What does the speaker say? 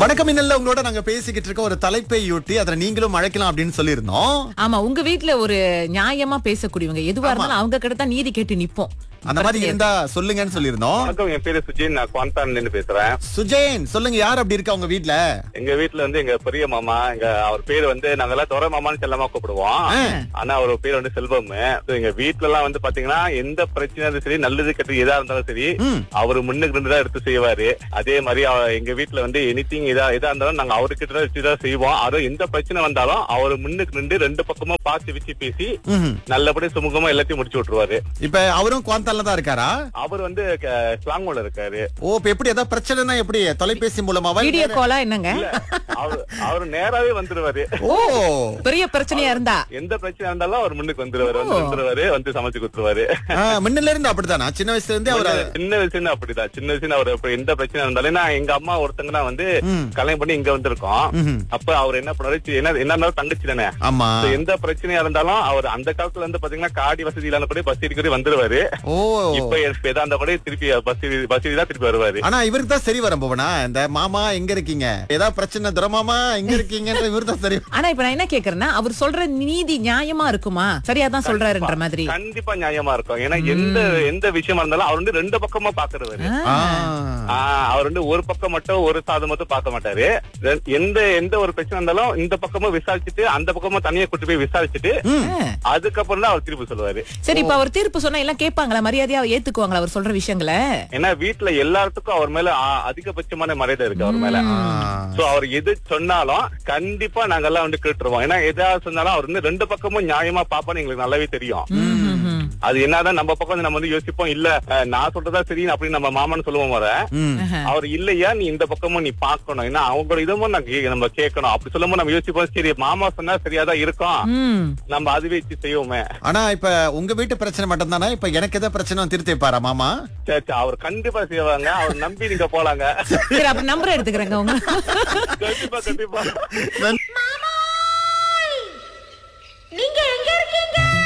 வணக்கம் இன்னல்ல உங்களோட நாங்க பேசிக்கிட்டு இருக்க ஒரு தலைப்பையொட்டி அதுல நீங்களும் அழைக்கலாம் அப்படின்னு சொல்லியிருந்தோம் ஆமா உங்க வீட்ல ஒரு நியாயமா பேசக்கூடியவங்க எதுவா இருந்தாலும் அவங்க கிட்ட தான் நீதி கேட்டு நிப்போம் அந்த மாதிரி இருந்தா சொல்லுங்கன்னு சொல்லியிருந்தோம் வணக்கம் என் பேரு சுஜின் நான் குவான்டான்ல இருந்து பேசுறேன் சுஜயன் சொல்லுங்க யார் அப்படி இருக்கா உங்க வீட்ல எங்க வீட்ல வந்து எங்க பெரிய மாமா எங்க அவர் பேர் வந்து நாங்க எல்லாம் துறை மாமான்னு செல்லமா கூப்பிடுவோம் ஆ. ஆனா அவர் பேர் வந்து செல்வம் So, எங்க வீட்ல எல்லாம் வந்து பாத்தீங்கன்னா எந்த பிரச்சனை இருந்தாலும் சரி நல்லது கெட்டது எதா இருந்தாலும் சரி ம். அவரு முன்னுக்கு இருந்து தான் எடுத்து செய்வாரு அதே மாதிரி அவ- எங்க வீட்ல வந்து எனிதிங் இதா எதா இருந்தாலும் நாங்க அவர்கிட்ட தான் வச்சு தான் செய்வோம் அதுவும் எந்த பிரச்சனை வந்தாலும் அவர் முன்னுக்கு நின்று ரெண்டு பக்கமும் பார்த்து வச்சு பேசி ம்ஹும். நல்லபடி சுமூகமா எல்லாத்தையும் முடிச்சு விட்டுருவாரு இப்ப அவரும் குவாந்தால தான் இருக்காரா அவர் வந்து ஸ்லாங்கோல இருக்காரு ஓ இப்ப எப்படி ஏதாவது பிரச்சனைனா எப்படி தொலைபேசி மூலமாவா வீடியோ காலா என்னங்க இல்ல அவரு அவரு நேராவே வந்துருவாரு ஓ பெரிய பிரச்சனையா இருந்தா எந்த பிரச்சனை இருந்தாலும் அவர் முன்னுக்கு வந்துருவாரு வந்து வந்துருவாரு வந்து சமைச்சு கொடுத்துருவாரு ஆ, முன்னில இருந்து அப்படித்தானா சின்ன வயசுல இருந்தே அவர் சின்ன வயசுல அப்படிதான் சின்ன வயசுல அவர் அப்ப எந்த பிரச்சனை இருந்தாலும் ஏன்னா எங்க அம்மா ஒருத்தங்கன்னா வந்து ம். கல்யாணம் பண்ணி இங்க வந்திருக்கோம் ம்ஹும். அப்ப அவர் என்ன பண்ணாரு சி- என்ன என்ன இருந்தாலும் தங்கச்சி தானே ஆமா So, எந்த பிரச்சனையா இருந்தாலும் அவர் அந்த காலத்துல வந்து பாத்தீங்கன்னா காடி வசதி இல்லாத கூட பஸ் ஏறி வந்துருவாரு ஓ இப்ப இப்ப எதா இருந்தா கூட திருப்பி பஸ் பஸ் தான் திருப்பி வருவாரு ஆனா இவருக்கு தான் சரி வரும் போவனா இந்த மாமா எங்க இருக்கீங்க ஏதாவது பிரச்சனை துரமாமா எங்க இருக்கீங்கன்ற இவரு தான் சரி ஆனா இப்ப நான் என்ன கேக்குறேன்னா அவர் சொல்ற நீதி நியாயமா இருக்குமா சரியா தான் சொல்றாருன்ற மாதிரி கண்டிப்பா நியாயமா இருக்கும் ஏன்னா எந்த எந்த விஷயமா இருந்தாலும் அவர் வந்து ரெண்டு பக்கமா பாக்குறவரு ஆ. ஆஹ் அவர் வந்து ஒரு பக்கம் மட்டும் ஒரு சாதம் மட்டும் பார்க்க மாட்டாரு ரெ- எந்த எந்த ஒரு பிரச்சனை இருந்தாலும் இந்த பக்கமும் விசாரிச்சுட்டு அந்த பக்கமும் தனியா கூட்டு போய் விசாரிச்சுட்டு அதுக்கப்புறம் தான் அவர் திருப்பி சொல்லுவாரு சரி இப்ப அவர் தீர்ப்பு சொன்னா எல்லாம் கேட்பாங்களா மரியாதையா ஏத்துக்குவாங்களா அவர் சொல்ற விஷயங்களை ஏன்னா வீட்டுல எல்லாத்துக்கும் அவர் மேல ஆ- அதிகபட்சமான மரியாதை இருக்கு அவர் மேல ஆ. சோ அவர் எது சொன்னாலும் கண்டிப்பா நாங்கெல்லாம் வந்து கேட்டுருவோம் ஏன்னா எதாவது சொன்னாலும் அவர் வந்து ரெண்டு பக்கமும் நியாயமா பாப்பான்னு எங்களுக்கு நல்லாவே தெரியும் ம்ஹும். அது என்னதான் நம்ம பக்கம் வந்து நம்ம வந்து யோசிப்போம் இல்ல அஹ், நான் சொல்றதா சரி அப்படின்னு நம்ம மாமான்னு சொல்லுவோம் வர ம். அவர் இல்லையா நீ இந்த பக்கமும் நீ பாக்கணும் ஏன்னா அவங்களோட இதுவும் நான் கே- நம்ம கேட்கணும் அப்படி சொல்லும்போது நம்ம யோசிப்போம் சரி மாமா சொன்னா சரியாதான் இருக்கும் ம். நம்ம அதுவே வச்சு செய்வோமே ஆனா இப்ப உங்க வீட்டு பிரச்சனை மட்டும் தானே இப்ப எனக்கு ஏதாவது பிரச்சனை திருத்தி வைப்பாரா மாமா சரி சரி, அவர் கண்டிப்பா செய்வாங்க அவர் நம்பி நீங்க போலாங்க சரி அப்ப நம்பர் எடுத்துக்கிறேங்க உங்க கண்டிப்பா கண்டிப்பா நீங்க எங்க இருக்கீங்க